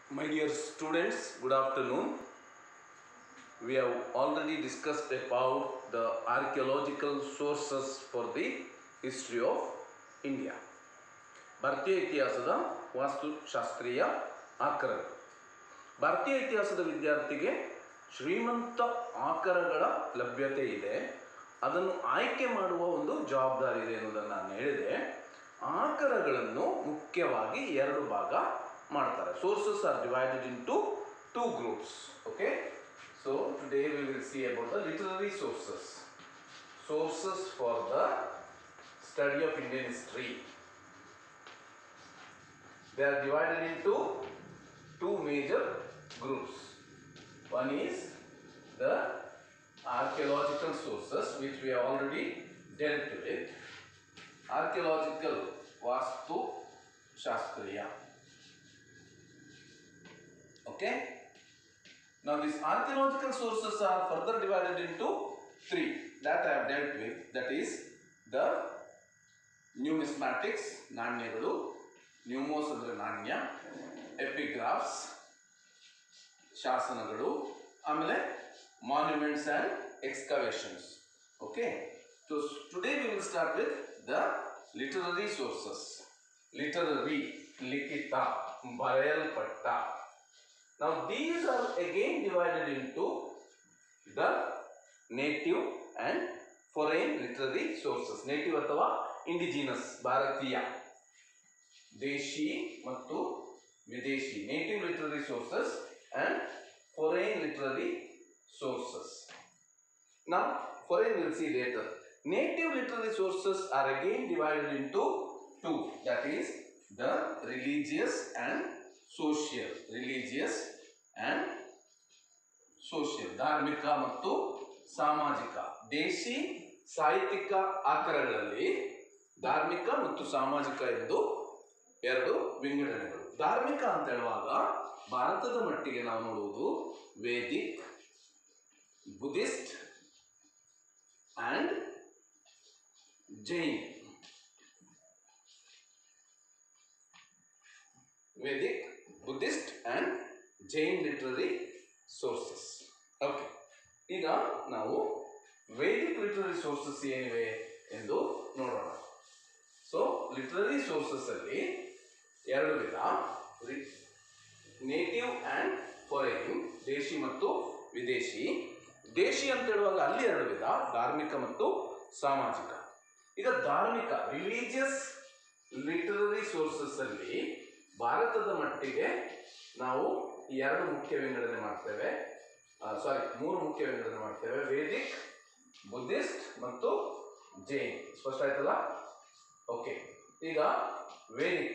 My dear students, good afternoon. We have already discussed about the archaeological sources for the history of India. ಭಾರತೀಯ ಇತಿಹಾಸದ ವಾಸ್ತುಶಾಸ್ತ್ರೀಯ ಆಕರಗಳು ಭಾರತೀಯ ಇತಿಹಾಸದ ವಿದ್ಯಾರ್ಥಿಗೆ ಶ್ರೀಮಂತ ಆಕರಗಳ ಲಭ್ಯತೆ ಇದೆ ಅದನ್ನು ಆಯ್ಕೆ ಮಾಡುವ ಒಂದು ಜವಾಬ್ದಾರಿ ಇದೆ ಎನ್ನುವುದನ್ನು ನಾನು ಹೇಳಿದೆ ಆಕರಗಳನ್ನು ಮುಖ್ಯವಾಗಿ ಎರಡು ಭಾಗ ಮಾಡ್ತಾರೆ sources are divided into two groups okay so today we will see about the literary sources sources for the study of Indian history they are divided into two major groups. One is the archaeological sources, which we have already dealt with. Archaeological Vastu Shastriya. Okay? Now, these archaeological sources are further divided into three that I have dealt with. That is the numismatics ನಾಣ್ಯಗಳು ನ್ಯೂಮೋಸ್ ಅಂದರೆ ನಾಣ್ಯ epigraphs ಶಾಸನಗಳು ಆಮೇಲೆ monuments and excavations okay so today we will start with the literary sources literary ಲಿಖಿತ ಬರೆಯಲ್ಪಟ್ಟ ನಾವು these are again divided into the native and foreign literary sources native ಅಥವಾ ಇಂಡಿಜಿನಸ್ ಭಾರತೀಯ ದೇಶಿ ಮತ್ತು ವಿದೇಶಿ native literary sources and foreign literary sources Now, foreign we'll see later. Native literary sources are again divided into two. That is the religious and social. Religious and social. ಧಾರ್ಮಿಕ ಮತ್ತು ಸಾಮಾಜಿಕ ದೇಶಿ ಸಾಹಿತ್ಯಿಕ ಆಕರಗಳಲ್ಲಿ ಧಾರ್ಮಿಕ ಮತ್ತು ಸಾಮಾಜಿಕ ಎಂದು ಎರಡು ವಿಂಗಡಣೆಗಳು ಧಾರ್ಮಿಕ ಅಂತ ಹೇಳುವಾಗ ಭಾರತದ ಮಟ್ಟಿಗೆ ನಾವು ನೋಡುವುದು Vedic Buddhist and Jain. Vedic, Buddhist and Jain literary sources. Okay ಈಗ ನಾವು ವೇದಿಕ್ ಲಿಟರರಿ ಸೋರ್ಸಸ್ ಏನಿವೆ ಎಂದು ನೋಡೋಣ ಸೊ ಲಿಟರರಿ ಸೋರ್ಸಸ್ ಅಲ್ಲಿ ಎರಡು ವಿಧ ನೇಟಿವ್ ಆ್ಯಂಡ್ ಫಾರಿನ್ ದೇಶಿ ಮತ್ತು ವಿದೇಶಿ ದೇಶಿ ಅಂತ ಹೇಳುವಾಗ ಅಲ್ಲಿ ಎರಡು ವಿಧ ಧಾರ್ಮಿಕ ಮತ್ತು ಸಾಮಾಜಿಕ ಈಗ ಧಾರ್ಮಿಕ ರಿಲಿಜಿಯಸ್ ಲಿಟರರಿ ಸೋರ್ಸಸ್ ಅಲ್ಲಿ ಭಾರತದ ಮಟ್ಟಿಗೆ ನಾವು ಈ ಎರಡು ಮುಖ್ಯ ವಿಂಗಡಣೆ ಮಾಡ್ತೇವೆ ಸಾರಿ ಮೂರು ಮುಖ್ಯ ವಿಂಗಡಣೆ ಮಾಡ್ತೇವೆ ವೇದಿಕ್ ಬುದ್ಧಿಸ್ಟ್ ಮತ್ತು ಜೈನ್ ಸ್ಪಷ್ಟ ಆಯ್ತಲ್ಲ ಓಕೆ ಈಗ ವೇದಿಕ್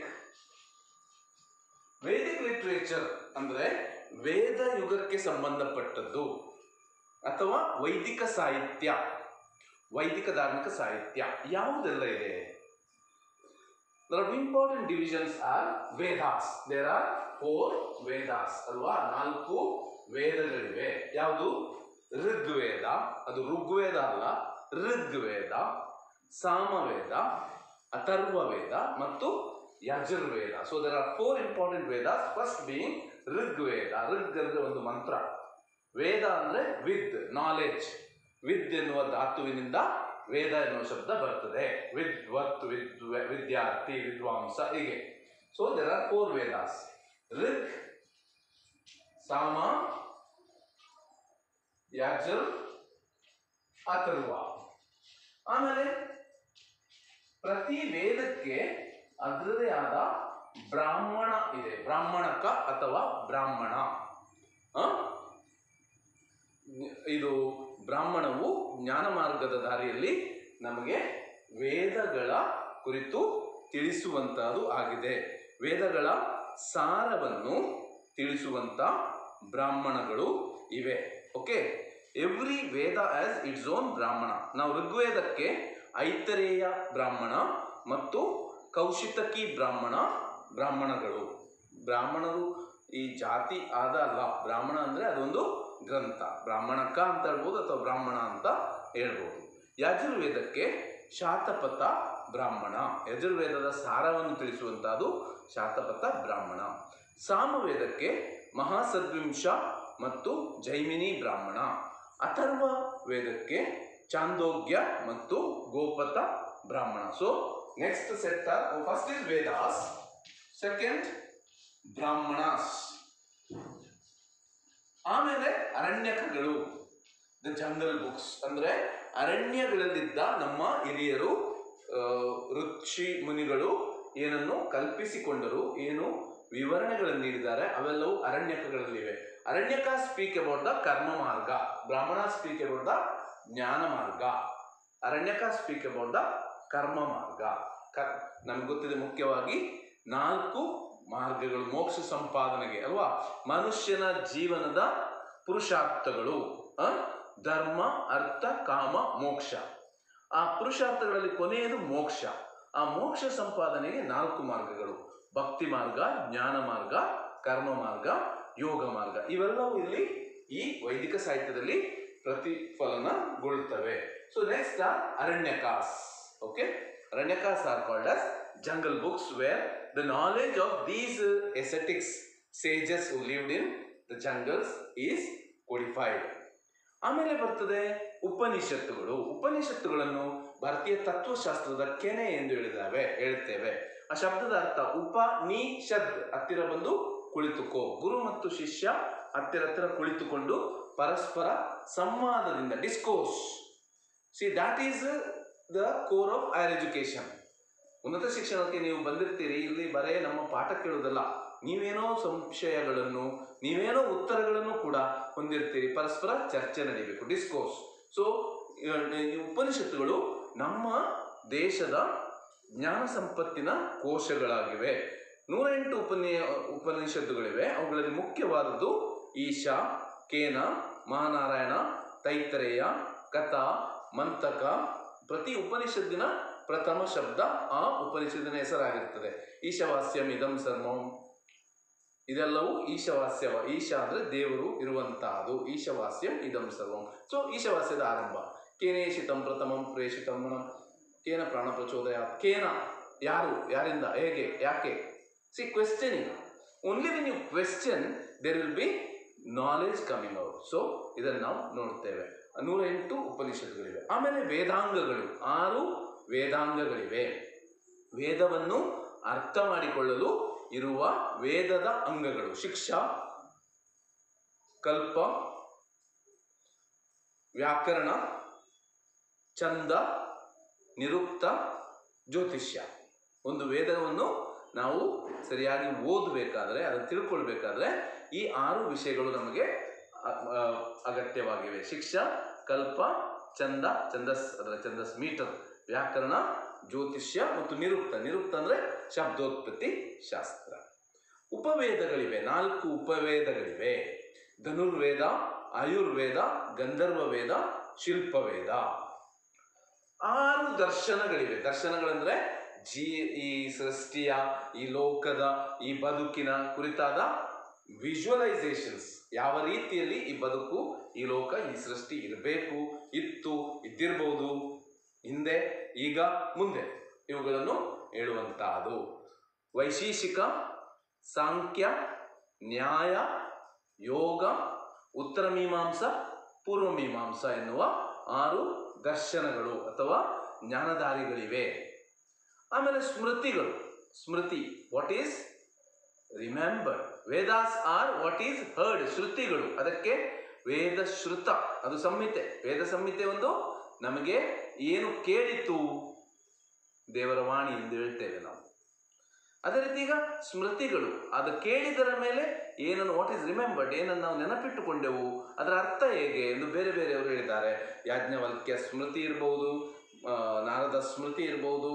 ವೇದಿಕ್ ಲಿಟ್ರೇಚರ್ ಅಂದ್ರೆ ವೇದ ಯುಗಕ್ಕೆ ಸಂಬಂಧಪಟ್ಟದ್ದು ಅಥವಾ ವೈದಿಕ ಸಾಹಿತ್ಯ ವೈದಿಕ ಧಾರ್ಮಿಕ ಸಾಹಿತ್ಯ ಯಾವುದೆಲ್ಲ ಇದೆ there are important divisions are Vedas there are four Vedas ಅಲ್ವಾ ನಾಲ್ಕು ವೇದಗಳಿವೆ ಯಾವುದು ಋಗ್ವೇದ ಅದು ಋಗ್ವೇದ ಅಲ್ಲ ಋಗ್ವೇದ ಸಾಮವೇದ ಅಥರ್ವವೇದ ಮತ್ತು Yajurveda so there are four important Vedas first being Rigveda Rig ಅಂದ್ರೆ ಒಂದು ಮಂತ್ರ ವೇದ ಅಂದರೆ ವಿದ್ ನಾಲೆಡ್ಜ್ ವಿದ್ ಎನ್ನುವ ಧಾತುವಿನಿಂದ ವೇದ ಎನ್ನುವ ಶಬ್ದ ಬರ್ತದೆ ವಿದ್ವತ್ ವಿದ್ ವಿದ್ಯಾರ್ಥಿ ವಿದ್ವಾಂಸ ಹೀಗೆ so there are four Vedas Rig Sama Yajur Atharva ಆಮೇಲೆ ಪ್ರತಿ ವೇದಕ್ಕೆ ಅದರದೇ ಆದ ಬ್ರಾಹ್ಮಣ ಇದೆ ಬ್ರಾಹ್ಮಣಕ ಅಥವಾ ಬ್ರಾಹ್ಮಣ ಆ? ಇದು ಬ್ರಾಹ್ಮಣವು ಜ್ಞಾನ ಮಾರ್ಗದ ದಾರಿಯಲ್ಲಿ ನಮಗೆ ವೇದಗಳ ಕುರಿತು ತಿಳಿಸುವಂತಹದ್ದು ಆಗಿದೆ ವೇದಗಳ ಸಾರವನ್ನು ತಿಳಿಸುವಂತ ಬ್ರಾಹ್ಮಣಗಳು ಇವೆ okay every Veda has it's own Brahmana ನಾವು ಋಗ್ವೇದಕ್ಕೆ ಐತರೇಯ ಬ್ರಾಹ್ಮಣ ಮತ್ತು ಕೌಶಿತಕಿ ಬ್ರಾಹ್ಮಣ ಬ್ರಾಹ್ಮಣಗಳು ಬ್ರಾಹ್ಮಣರು ಈ ಜಾತಿ ಆದ ಅಲ್ಲ ಬ್ರಾಹ್ಮಣ ಅಂದರೆ ಅದೊಂದು ಗ್ರಂಥ ಬ್ರಾಹ್ಮಣಕ ಅಂತ ಹೇಳ್ಬೋದು ಅಥವಾ ಬ್ರಾಹ್ಮಣ ಅಂತ ಹೇಳ್ಬೋದು ಯಜುರ್ವೇದಕ್ಕೆ ಶಾತಪಥ ಬ್ರಾಹ್ಮಣ ಯಜುರ್ವೇದದ ಸಾರವನ್ನು ತಿಳಿಸುವಂತಹದ್ದು ಶಾತಪಥ ಬ್ರಾಹ್ಮಣ ಸಾಮವೇದಕ್ಕೆ ಮಹಾಸದ್ವಿಂಶ ಮತ್ತು ಜೈಮಿನಿ ಬ್ರಾಹ್ಮಣ ಅಥರ್ವ ವೇದಕ್ಕೆ ಚಾಂದೋಗ್ಯ ಮತ್ತು Gopatha Brahmana so next set first is Vedas second Brahmanas ಆಮೇಲೆ ಅರಣ್ಯಕಗಳು ದ ಜಂಗಲ್ ಬುಕ್ಸ್ ಅಂದ್ರೆ ಅರಣ್ಯಗಳಲ್ಲಿದ್ದ ನಮ್ಮ ಹಿರಿಯರು ಆ, ಋಷಿ ಮುನಿಗಳು ಏನನ್ನು ಕಲ್ಪಿಸಿಕೊಂಡರು ಏನು ವಿವರಣೆಗಳನ್ನು ನೀಡಿದ್ದಾರೆ ಅವೆಲ್ಲವೂ ಅರಣ್ಯಕಗಳಲ್ಲಿವೆ Aranyaka speak about the karma marga ಬ್ರಾಹ್ಮಣ ಸ್ಪೀಕ್ ಅಬೌಟ್ ದ ಜ್ಞಾನ ಮಾರ್ಗ ಅರಣ್ಯಕ ಸ್ಪೀಕ್ ಅಬೌಟ್ ದ ಕರ್ಮ ಮಾರ್ಗ ಕ ನಮ್ಗೆ ಗೊತ್ತಿದೆ ಮುಖ್ಯವಾಗಿ ನಾಲ್ಕು ಮಾರ್ಗಗಳು ಮೋಕ್ಷ ಸಂಪಾದನೆಗೆ ಅಲ್ವಾ ಮನುಷ್ಯನ ಜೀವನದ ಪುರುಷಾರ್ಥಗಳು ಆ? ಧರ್ಮ ಅರ್ಥ ಕಾಮ ಮೋಕ್ಷ ಆ ಪುರುಷಾರ್ಥಗಳಲ್ಲಿ ಕೊನೆಯದು ಮೋಕ್ಷ ಆ ಮೋಕ್ಷ ಸಂಪಾದನೆಗೆ ನಾಲ್ಕು ಮಾರ್ಗಗಳು ಭಕ್ತಿ ಮಾರ್ಗ ಜ್ಞಾನ ಮಾರ್ಗ ಕರ್ಮ ಮಾರ್ಗ ಯೋಗ ಮಾರ್ಗ ಇವೆಲ್ಲವೂ ಇಲ್ಲಿ ಈ ವೈದಿಕ ಸಾಹಿತ್ಯದಲ್ಲಿ ಪ್ರತಿಫಲನಗೊಳ್ತವೆ so next are Aranyakas okay Aranyakas are called as jungle books where the knowledge of these uh, ascetics sages who lived in the jungles is codified ಆಮೇಲೆ ಬರ್ತದೆ ಉಪನಿಷತ್ತುಗಳು ಉಪನಿಷತ್ತುಗಳನ್ನು ಭಾರತೀಯ ತತ್ವಶಾಸ್ತ್ರದ ಕೆನೆ ಎಂದು ಹೇಳಿದಾವೆ ಹೇಳ್ತೇವೆ ಆ ಶಬ್ದದ ಅರ್ಥ ಉಪನಿಷದ್ ಹತ್ತಿರ ಬಂದು ಕುಳಿತುಕೋ ಗುರು ಮತ್ತು ಶಿಷ್ಯ ಹತ್ತಿರ ಹತ್ತಿರ ಕುಳಿತುಕೊಂಡು ಪರಸ್ಪರ ಸಂವಾದದಿಂದ discourse see that is the core of higher education ಉನ್ನತ ಶಿಕ್ಷಣಕ್ಕೆ ನೀವು ಬಂದಿರ್ತೀರಿ ಇಲ್ಲಿ ಬರೇ ನಮ್ಮ ಪಾಠ ಕೇಳೋದಲ್ಲ ನೀವೇನೋ ಸಂಶಯಗಳನ್ನು ನೀವೇನೋ ಉತ್ತರಗಳನ್ನು ಕೂಡ ಹೊಂದಿರ್ತೀರಿ ಪರಸ್ಪರ ಚರ್ಚೆ ನಡೀಬೇಕು ಡಿಸ್ಕೋರ್ಸ್ ಸೊ ಈ ಉಪನಿಷತ್ತುಗಳು ನಮ್ಮ ದೇಶದ ಜ್ಞಾನ ಸಂಪತ್ತಿನ ಕೋಶಗಳಾಗಿವೆ ನೂರ ಎಂಟು ಉಪನಿ ಉಪನಿಷತ್ತುಗಳಿವೆ ಅವುಗಳಲ್ಲಿ ಮುಖ್ಯವಾದದ್ದು ಈಶಾ ಕೇನ ಮಹಾನಾರಾಯಣ ತೈತರೇಯ ಕಥಾ ಮಂತಕ ಪ್ರತಿ ಉಪನಿಷತ್ತಿನ ಪ್ರಥಮ ಶಬ್ದ ಆ ಉಪನಿಷತ್ತಿನ ಹೆಸರಾಗಿರ್ತದೆ ಈಶವಾಸ್ಯಂ ಇದಂ ಸರ್ವಂ ಇದೆಲ್ಲವೂ ಈಶವಾಸ್ಯ ಈಶಾ ಅಂದ್ರೆ ದೇವರು ಇರುವಂತಹದು ಈಶವಾಸ್ಯಂ ಇದಂ ಸರ್ವಂ ಸೊ ಈಶವಾಸ್ಯದ ಆರಂಭ ಕೇನೇಶಿತಂ ಪ್ರಥಮಂ ಪ್ರೇಷಿತಂ ಕೇನ ಪ್ರಾಣ ಪ್ರಚೋದಯ ಕೇನ ಯಾರು ಯಾರಿಂದ ಹೇಗೆ ಯಾಕೆ see questioning only when you question there will be knowledge coming out so ಇದನ್ನು ನಾವು ನೋಡ್ತೇವೆ ನೂರ ಎಂಟು ಉಪನಿಷತ್ತುಗಳಿವೆ ಆಮೇಲೆ ವೇದಾಂಗಗಳು ಆರು ವೇದಾಂಗಗಳಿವೆ ವೇದವನ್ನು ಅರ್ಥ ಮಾಡಿಕೊಳ್ಳಲು ಇರುವ ವೇದದ ಅಂಗಗಳು ಶಿಕ್ಷಾ ಕಲ್ಪ ವ್ಯಾಕರಣ ಚಂದ ನಿರುಕ್ತ ಜ್ಯೋತಿಷ್ಯ ಒಂದು ವೇದವನ್ನು ನಾವು ಸರಿಯಾಗಿ ಓದಬೇಕಾದ್ರೆ ಅದನ್ನು ತಿಳ್ಕೊಳ್ಬೇಕಾದ್ರೆ ಈ ಆರು ವಿಷಯಗಳು ನಮಗೆ ಅ- ಅ- ಅಗತ್ಯವಾಗಿವೆ ಶಿಕ್ಷಾ ಕಲ್ಪ ಚಂದ ಛಂದಸ್ ಅದರ ಛಂದಸ್ ಮೀಟರ್ ವ್ಯಾಕರಣ ಜ್ಯೋತಿಷ್ಯ ಮತ್ತು ನಿರುಕ್ತ ನಿರುಕ್ತ ಅಂದ್ರೆ ಶಬ್ದೋತ್ಪತ್ತಿ ಶಾಸ್ತ್ರ ಉಪವೇದಗಳಿವೆ ನಾಲ್ಕು ಉಪವೇದಗಳಿವೆ ಧನುರ್ವೇದ ಆಯುರ್ವೇದ ಗಂಧರ್ವ ವೇದ ಶಿಲ್ಪವೇದ ಆರು ದರ್ಶನಗಳಿವೆ ದರ್ಶನಗಳಂದ್ರೆ ಜೀ ಈ ಸೃಷ್ಟಿಯ ಈ ಲೋಕದ ಈ ಬದುಕಿನ ಕುರಿತಾದ ವಿಜುವಲೈಸೇಷನ್ಸ್ ಯಾವ ರೀತಿಯಲ್ಲಿ ಈ ಬದುಕು ಈ ಲೋಕ ಈ ಸೃಷ್ಟಿ ಇರಬೇಕು ಇತ್ತು ಇದ್ದಿರ್ಬೋದು ಹಿಂದೆ ಈಗ ಮುಂದೆ ಇವುಗಳನ್ನು ಹೇಳುವಂತಹದು ವೈಶೇಷಿಕ ಸಾಂಖ್ಯ ನ್ಯಾಯ ಯೋಗ ಉತ್ತರ ಮೀಮಾಂಸ ಪೂರ್ವ ಮೀಮಾಂಸ ಎನ್ನುವ ಆರು ದರ್ಶನಗಳು ಅಥವಾ ಜ್ಞಾನಧಾರಿಗಳಿವೆ ಆಮೇಲೆ ಸ್ಮೃತಿಗಳು Smriti what is remember Vedas are what is heard ಶ್ರುತಿಗಳು ಅದಕ್ಕೆ ವೇದ ಶ್ರುತ ಅದು ಸಂಹಿತೆ ವೇದ ಸಂಹಿತೆ ಒಂದು ನಮಗೆ ಏನು ಕೇಳಿತು ದೇವರ ವಾಣಿ ಎಂದು ಹೇಳ್ತೇವೆ ನಾವು ಅದೇ ರೀತಿ ಈಗ ಸ್ಮೃತಿಗಳು ಅದು ಕೇಳಿದರ ಮೇಲೆ ಏನನ್ನು ವಾಟ್ ಈಸ್ ರಿಮೆಂಬರ್ಡ್ ಏನನ್ನು ನಾವು ನೆನಪಿಟ್ಟುಕೊಂಡೆವು ಅದರ ಅರ್ಥ ಹೇಗೆ ಎಂದು ಬೇರೆ ಬೇರೆಯವರು ಹೇಳಿದ್ದಾರೆ ಯಾಜ್ಞವಲ್ಕ್ಯ ಸ್ಮೃತಿ ಇರಬಹುದು ನಾರದ ಸ್ಮೃತಿ ಇರಬಹುದು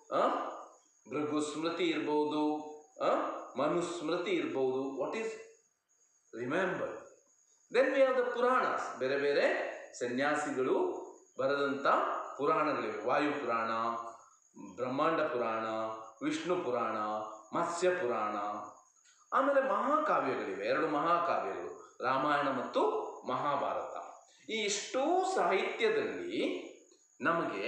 ಭೃಗು ಸ್ಮೃತಿ ಇರಬಹುದು ಮನು ಸ್ಮೃತಿ ಇರಬಹುದು what is remember then we have the Puranas ಬೇರೆ ಬೇರೆ ಸನ್ಯಾಸಿಗಳು ಬರೆದಂಥ ಪುರಾಣಗಳಿವೆ ವಾಯು ಪುರಾಣ ಬ್ರಹ್ಮಾಂಡ ಪುರಾಣ ವಿಷ್ಣು ಪುರಾಣ ಮತ್ಸ್ಯ ಪುರಾಣ ಆಮೇಲೆ ಮಹಾಕಾವ್ಯಗಳಿವೆ ಎರಡು ಮಹಾಕಾವ್ಯಗಳು ರಾಮಾಯಣ ಮತ್ತು ಮಹಾಭಾರತ ಈ ಇಷ್ಟೂ ಸಾಹಿತ್ಯದಲ್ಲಿ ನಮಗೆ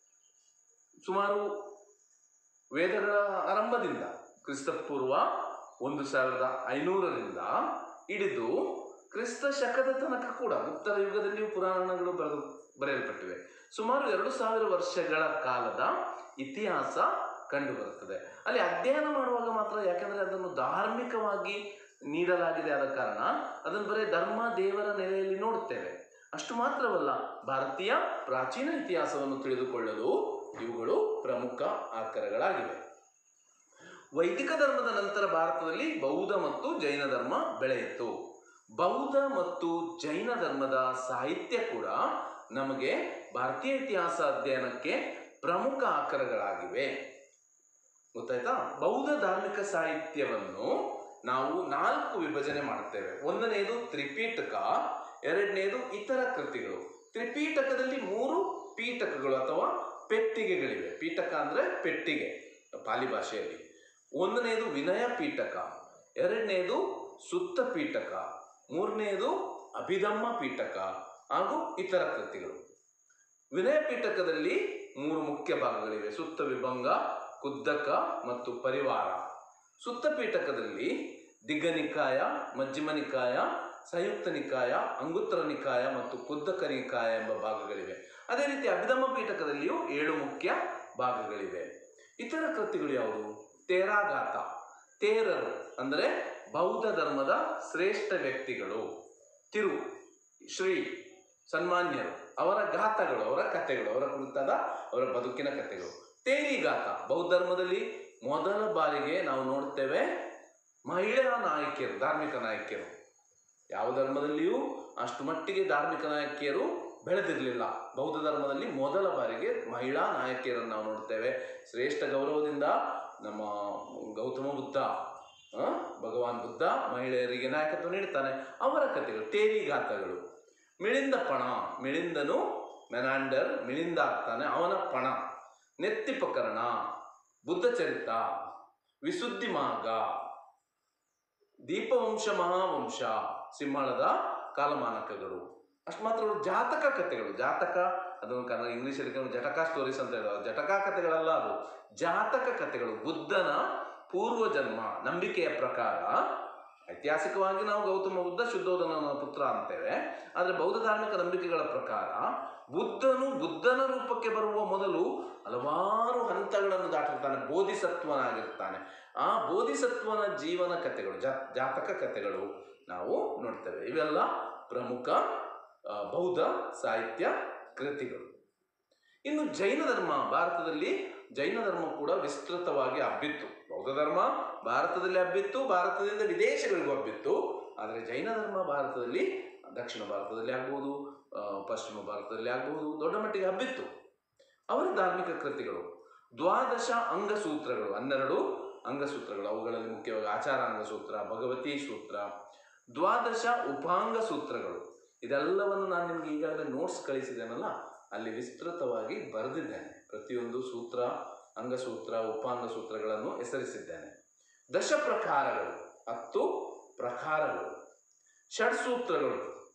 ಸುಮಾರು ವೇದಗಳ ಆರಂಭದಿಂದ ಕ್ರಿಸ್ತಪೂರ್ವ ಒಂದು ಸಾವಿರದ ಐನೂರರಿಂದ ಹಿಡಿದು ಕ್ರಿಸ್ತ ಶಕದ ತನಕ ಕೂಡ ಗುಪ್ತರ ಯುಗದಲ್ಲಿಯೂ ಪುರಾಣಗಳು ಬರೆದು ಬರೆಯಲ್ಪಟ್ಟಿವೆ ಸುಮಾರು ಎರಡು ಸಾವಿರ ವರ್ಷಗಳ ಕಾಲದ ಇತಿಹಾಸ ಕಂಡು ಬರುತ್ತದೆ ಅಲ್ಲಿ ಅಧ್ಯಯನ ಮಾಡುವಾಗ ಮಾತ್ರ ಯಾಕಂದ್ರೆ ಅದನ್ನು ಧಾರ್ಮಿಕವಾಗಿ ನೀಡಲಾಗಿದೆ ಆದ ಕಾರಣ ಅದನ್ನು ಬರೀ ಧರ್ಮ ದೇವರ ನೆಲೆಯಲ್ಲಿ ನೋಡುತ್ತೇವೆ ಅಷ್ಟು ಮಾತ್ರವಲ್ಲ ಭಾರತೀಯ ಪ್ರಾಚೀನ ಇತಿಹಾಸವನ್ನು ತಿಳಿದುಕೊಳ್ಳಲು ಇವುಗಳು ಪ್ರಮುಖ ಆಕರಗಳಾಗಿವೆ ವೈದಿಕ ಧರ್ಮದ ನಂತರ ಭಾರತದಲ್ಲಿ ಬೌದ್ಧ ಮತ್ತು ಜೈನ ಧರ್ಮ ಬೆಳೆಯಿತು ಬೌದ್ಧ ಮತ್ತು ಜೈನ ಧರ್ಮದ ಸಾಹಿತ್ಯ ಕೂಡ ನಮಗೆ ಭಾರತೀಯ ಇತಿಹಾಸ ಅಧ್ಯಯನಕ್ಕೆ ಪ್ರಮುಖ ಆಕರಗಳಾಗಿವೆ ಗೊತ್ತಾಯ್ತಾ ಬೌದ್ಧ ಧಾರ್ಮಿಕ ಸಾಹಿತ್ಯವನ್ನು ನಾವು ನಾಲ್ಕು ವಿಭಜನೆ ಮಾಡುತ್ತೇವೆ ಒಂದನೆಯದು ತ್ರಿಪೀಠಕ ಎರಡನೆಯದು ಇತರ ಕೃತಿಗಳು ತ್ರಿಪೀಠಕದಲ್ಲಿ ಮೂರು ಪೀಠಕಗಳು ಅಥವಾ ಪೆಟ್ಟಿಗೆಗಳಿವೆ ಪೀಠಕ ಅಂದ್ರೆ ಪೆಟ್ಟಿಗೆ ಪಾಲಿ ಭಾಷೆಯಲ್ಲಿ ಒಂದನೆಯದು ವಿನಯ ಪೀಠಕ ಎರಡನೆಯದು ಸುತ್ತ ಪೀಠಕ ಮೂರನೆಯದು ಅಭಿಧಮ್ಮ ಪೀಠಕ ಹಾಗೂ ಇತರ ಕೃತಿಗಳು ವಿನಯ ಪೀಠಕದಲ್ಲಿ ಮೂರು ಮುಖ್ಯ ಭಾಗಗಳಿವೆ ಸುತ್ತ ವಿಭಂಗ ಕುದ್ದಕ ಮತ್ತು ಪರಿವಾರ ಸುತ್ತ ಪೀಠಕದಲ್ಲಿ ದಿಗ್ಗನಿಕಾಯ ಮಜ್ಜಿಮ ನಿಕಾಯ ಸಂಯುಕ್ತ ನಿಕಾಯ ಅಂಗುತ್ರ ನಿಕಾಯ ಮತ್ತು ಕುದ್ದಕ ನಿಕಾಯ ಎಂಬ ಭಾಗಗಳಿವೆ ಅದೇ ರೀತಿ ಅಭಿಧಮ್ಮ ಪೀಠಕದಲ್ಲಿಯೂ ಏಳು ಮುಖ್ಯ ಭಾಗಗಳಿವೆ ಇತರ ಕೃತಿಗಳು ಯಾವುದು ತೇರಾಗಾತ ತೇರರು ಅಂದರೆ ಬೌದ್ಧ ಧರ್ಮದ ಶ್ರೇಷ್ಠ ವ್ಯಕ್ತಿಗಳು ತಿರು ಶ್ರೀ ಸನ್ಮಾನ್ಯರು ಅವರ ಗಾಥಗಳು ಅವರ ಕಥೆಗಳು ಅವರ ಕುರಿತಾದ ಅವರ ಬದುಕಿನ ಕಥೆಗಳು ತೇರಿಗಾತ ಬೌದ್ಧ ಧರ್ಮದಲ್ಲಿ ಮೊದಲ ಬಾರಿಗೆ ನಾವು ನೋಡ್ತೇವೆ ಮಹಿಳಾ ನಾಯಕಿಯರು ಧಾರ್ಮಿಕ ನಾಯಕಿಯರು ಯಾವ ಧರ್ಮದಲ್ಲಿಯೂ ಅಷ್ಟು ಮಟ್ಟಿಗೆ ಧಾರ್ಮಿಕ ನಾಯಕಿಯರು ಬೆಳೆದಿರಲಿಲ್ಲ ಬೌದ್ಧ ಧರ್ಮದಲ್ಲಿ ಮೊದಲ ಬಾರಿಗೆ ಮಹಿಳಾ ನಾಯಕಿಯರನ್ನು ನಾವು ನೋಡ್ತೇವೆ ಶ್ರೇಷ್ಠ ಗೌರವದಿಂದ ನಮ್ಮ ಗೌತಮ ಬುದ್ಧ ಆ, ಭಗವಾನ್ ಬುದ್ಧ ಮಹಿಳೆಯರಿಗೆ ನಾಯಕತ್ವ ನೀಡ್ತಾನೆ ಅವರ ಕಥೆಗಳು ತೇರಿಗಾತಗಳು ಮಿಳಿಂದ ಪಣ ಮಿಳಿಂದನು ಮೆನಾಂಡರ್ ಮಿಳಿಂದ ಆಗ್ತಾನೆ ಅವನ ಪಣ ನೆತ್ತಿಪಕರಣ ಬುದ್ಧ ಚರಿತ ವಿಶುದ್ಧಿ ಮಾರ್ಗ ದೀಪವಂಶ ಮಹಾವಂಶ ಸಿಂಹಳದ ಕಾಲಮಾನಕಗಳು ಅಷ್ಟು ಮಾತ್ರ ಅಲ್ಲ, ಜಾತಕ ಕಥೆಗಳು ಜಾತಕ ಅದನ್ನು ಕನ್ನಡ ಇಂಗ್ಲೀಷಲ್ಲಿ ಕೆಲವು ಜಟಕ ಸ್ಟೋರೀಸ್ ಅಂತ ಹೇಳೋದು ಜಟಕ ಕಥೆಗಳಲ್ಲ ಅದು ಜಾತಕ ಕಥೆಗಳು ಬುದ್ಧನ ಪೂರ್ವ ಜನ್ಮ ನಂಬಿಕೆಯ ಪ್ರಕಾರ ಐತಿಹಾಸಿಕವಾಗಿ ನಾವು ಗೌತಮ ಬುದ್ಧ ಶುದ್ಧೋಧನನ ಪುತ್ರ ಅಂತೇವೆ ಆದರೆ ಬೌದ್ಧ ಧಾರ್ಮಿಕ ನಂಬಿಕೆಗಳ ಪ್ರಕಾರ ಬುದ್ಧನು ಬುದ್ಧನ ರೂಪಕ್ಕೆ ಬರುವ ಮೊದಲು ಹಲವಾರು ಹಂತಗಳನ್ನು ದಾಟಿರ್ತಾನೆ ಬೋಧಿಸತ್ವನಾಗಿರ್ತಾನೆ ಆ ಬೋಧಿಸತ್ವನ ಜೀವನ ಕಥೆಗಳು ಜಾ ಜಾತಕ ಕಥೆಗಳು ನಾವು ನೋಡ್ತೇವೆ ಇವೆಲ್ಲ ಪ್ರಮುಖ ಆ, ಬೌದ್ಧ ಸಾಹಿತ್ಯ ಕೃತಿಗಳು ಇನ್ನು ಜೈನ ಧರ್ಮ ಭಾರತದಲ್ಲಿ ಜೈನ ಧರ್ಮ ಕೂಡ ವಿಸ್ತೃತವಾಗಿ ಹಬ್ಬಿತ್ತು ಬೌದ್ಧ ಧರ್ಮ ಭಾರತದಲ್ಲಿ ಹಬ್ಬಿತ್ತು ಭಾರತದಿಂದ ವಿದೇಶಗಳಿಗೂ ಹಬ್ಬಿತ್ತು ಆದರೆ ಜೈನ ಧರ್ಮ ಭಾರತದಲ್ಲಿ ದಕ್ಷಿಣ ಭಾರತದಲ್ಲಿ ಆಗ್ಬೋದು ಆ, ಪಶ್ಚಿಮ ಭಾರತದಲ್ಲಿ ಆಗ್ಬೋದು ದೊಡ್ಡ ಮಟ್ಟಿಗೆ ಹಬ್ಬಿತ್ತು ಅವರ ಧಾರ್ಮಿಕ ಕೃತಿಗಳು ದ್ವಾದಶ ಅಂಗಸೂತ್ರಗಳು ಹನ್ನೆರಡು ಅಂಗಸೂತ್ರಗಳು ಅವುಗಳಲ್ಲಿ ಮುಖ್ಯವಾಗಿ ಆಚಾರಾಂಗ ಸೂತ್ರ ಭಗವತಿ ಸೂತ್ರ ದ್ವಾದಶ ಉಪಾಂಗ ಸೂತ್ರಗಳು ಇದೆಲ್ಲವನ್ನು ನಾನು ನಿಮಗೆ ಈಗಾಗಲೇ ನೋಟ್ಸ್ ಕಳಿಸಿದ್ದೇನಲ್ಲ ಅಲ್ಲಿ ವಿಸ್ತೃತವಾಗಿ ಬರೆದಿದ್ದೇನೆ ಪ್ರತಿಯೊಂದು ಸೂತ್ರ ಅಂಗಸೂತ್ರ ಉಪಾಂಗ ಸೂತ್ರಗಳನ್ನು ಹೆಸರಿಸಿದ್ದೇನೆ ದಶ ಪ್ರಕಾರಗಳು ಹತ್ತು ಪ್ರಕಾರಗಳು ಷಡ್ಸೂತ್ರಗಳು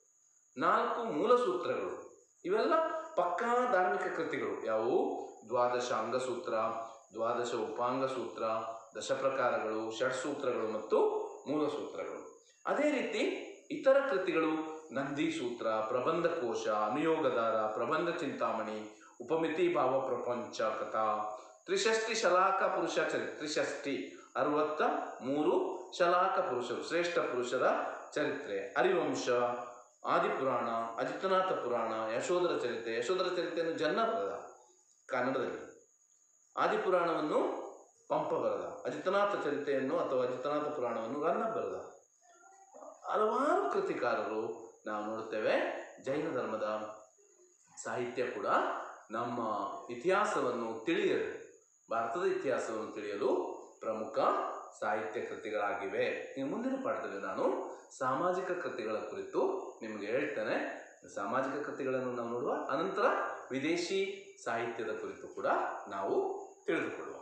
ನಾಲ್ಕು ಮೂಲ ಸೂತ್ರಗಳು ಇವೆಲ್ಲ ಪಕ್ಕಾ ಧಾರ್ಮಿಕ ಕೃತಿಗಳು ಯಾವುವು ದ್ವಾದಶ ಅಂಗಸೂತ್ರ ದ್ವಾದಶ ಉಪಾಂಗ ಸೂತ್ರ ದಶ ಪ್ರಕಾರಗಳು ಷಡ್ಸೂತ್ರಗಳು ಮತ್ತು ಮೂಲ ಸೂತ್ರಗಳು ಅದೇ ರೀತಿ ಇತರ ಕೃತಿಗಳು ನಂದಿ ಸೂತ್ರ ಪ್ರಬಂಧ ಕೋಶ ಅನುಯೋಗದಾರ ಪ್ರಬಂಧ ಚಿಂತಾಮಣಿ ಉಪಮಿತಿ ಭಾವ ಪ್ರಪಂಚ ಕಥಾ ತ್ರಿಷಷ್ಟಿ ಶಲಾಕ ಪುರುಷ ಚರಿ ತ್ರಿಷಷ್ಟಿ ಅರವತ್ತ ಮೂರು ಶಲಾಕ ಪುರುಷರು ಶ್ರೇಷ್ಠ ಪುರುಷರ ಚರಿತ್ರೆ ಹರಿವಂಶ ಆದಿಪುರಾಣ ಅಜಿತನಾಥ ಪುರಾಣ ಯಶೋಧರ ಚರಿತೆ ಯಶೋಧರ ಚರಿತೆಯನ್ನು ಜನ್ನ ಬರೆದ ಕನ್ನಡದಲ್ಲಿ ಆದಿಪುರಾಣವನ್ನು ಪಂಪ ಬರೆದ ಅಜಿತನಾಥ ಚರಿತೆಯನ್ನು ಅಥವಾ ಅಜಿತನಾಥ ಪುರಾಣವನ್ನು ರನ್ನ ಬರೆದ ಹಲವಾರು ಕೃತಿಕಾರರು ನಾವು ನೋಡ್ತೇವೆ ಜೈನ ಧರ್ಮದ ಸಾಹಿತ್ಯ ಕೂಡ ನಮ್ಮ ಇತಿಹಾಸವನ್ನು ತಿಳಿಯಲು ಭಾರತದ ಇತಿಹಾಸವನ್ನು ತಿಳಿಯಲು ಪ್ರಮುಖ ಸಾಹಿತ್ಯ ಕೃತಿಗಳಾಗಿವೆ ಇನ್ನು ಮುಂದಿನ ಪಾಠದಲ್ಲಿ ನಾನು ಸಾಮಾಜಿಕ ಕೃತಿಗಳ ಕುರಿತು ನಿಮಗೆ ಹೇಳ್ತೇನೆ ಸಾಮಾಜಿಕ ಕೃತಿಗಳನ್ನು ನಾವು ನೋಡುವ ಅನಂತರ ವಿದೇಶಿ ಸಾಹಿತ್ಯದ ಕುರಿತು ಕೂಡ ನಾವು ತಿಳಿದುಕೊಳ್ಳುವ